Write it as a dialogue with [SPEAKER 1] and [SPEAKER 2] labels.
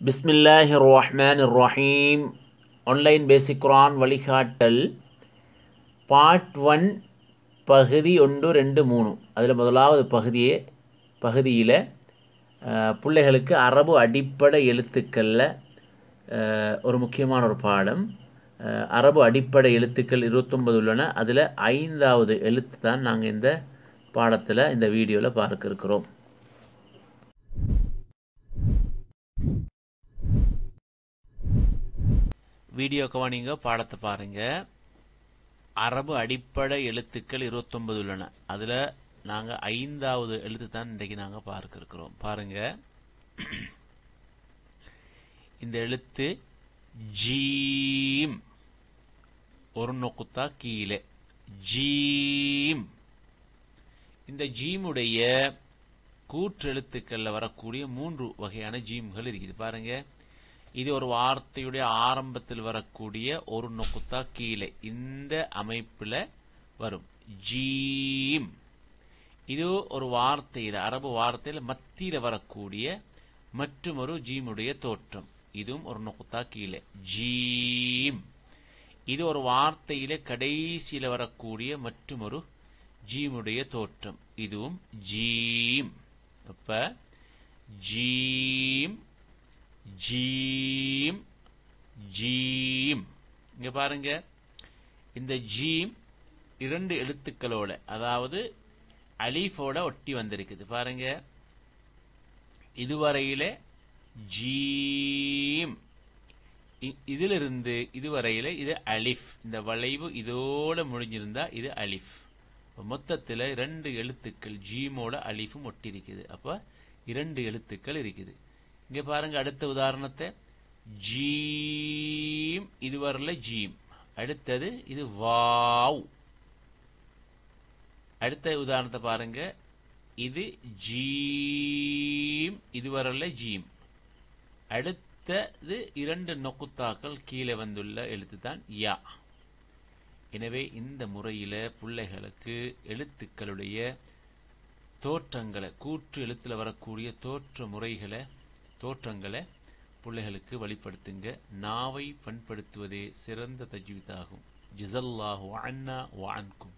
[SPEAKER 1] பிஸ்மில்லாஹி ரஹ்மான் ரஹீம் ஆன்லைன் பேசிக் குரான் வழிகாட்டல் பார்ட் ஒன் பகுதி ஒன்று ரெண்டு மூணு அதில் முதலாவது பகுதியே பகுதியில் அஹ், பிள்ளைகளுக்கு அரபு அடிப்படை எழுத்துக்களில் அஹ், ஒரு முக்கியமான ஒரு பாடம் அஹ், அரபு அடிப்படை எழுத்துக்கள் இருபத்தொன்பது உள்ளன அதில் ஐந்தாவது எழுத்து தான் நாங்கள் இந்த பாடத்தில் இந்த வீடியோவில் பார்க்க இருக்கிறோம் வீடியோ கவனிங்க பாடத்தை பாருங்க அரபு அடிப்படை எழுத்துக்கள் இருபத்தொன்பது உள்ளன அதில் நாங்கள் ஐந்தாவது எழுத்து தான் இன்றைக்கு நாங்கள் பார்க்க இருக்கிறோம் பாருங்க இந்த எழுத்து ஜீம் ஒரு நொக்குத்தா கீழே ஜீம் இந்த ஜீமுடைய கூற்றெழுத்துக்கள்ல வரக்கூடிய மூன்று வகையான ஜீம்கள் இருக்குது பாருங்க இது ஒரு வார்த்தையுடைய ஆரம்பத்தில் வரக்கூடிய ஒரு நொக்குத்தா கீழே இந்த அமைப்புல வரும் ஜீம் இது ஒரு வார்த்தையில அரபு வார்த்தையில மத்தியில வரக்கூடிய மற்றும் ஒரு ஜீமுடைய தோற்றம் இதுவும் ஒரு நொக்குத்தா கீழே ஜீம் இது ஒரு வார்த்தையில கடைசியில வரக்கூடிய மற்றும் ஒரு ஜீமுடைய தோற்றம் இதுவும் ஜீம் அப்ப ஜீம் ஜீம் ஜீம் இங்க பாருங்க இந்த ஜீம் இரண்டு எழுத்துக்களோட அதாவது அலீஃபோட ஒட்டி வந்திருக்குது பாருங்க இதுவரையில ஜீம் இ- இதிலிருந்து இதுவரையில இது அலிஃப் இந்த வளைவு இதோட முடிஞ்சிருந்தா இது அலிஃப் அப்ப மொத்தத்துல ரெண்டு எழுத்துக்கள் ஜீமோட அலிஃபும் ஒட்டி இருக்குது அப்ப இரண்டு எழுத்துக்கள் இருக்குது இங்க பாருங்க அடுத்த உதாரணத்தை ஜீம் இது வரல ஜீம் அடுத்தது இது வாவ் அடுத்த உதாரணத்தை பாருங்க இது ஜீம் இது வரல ஜீம் அடுத்தது இரண்டு நொக்குத்தாக்கள் கீழே வந்துள்ள எழுத்து தான் யா எனவே இந்த முறையில பிள்ளைகளுக்கு எழுத்துக்களுடைய தோற்றங்களை கூற்று எழுத்துல வரக்கூடிய தோற்ற முறைகளை தோற்றங்களை பிள்ளைகளுக்கு வெளிப்படுத்துங்க நாவை பண்படுத்துவதே சிறந்த தஜ்வீதாகும் ஜிசல்லாஹு அன்னா வான்கும்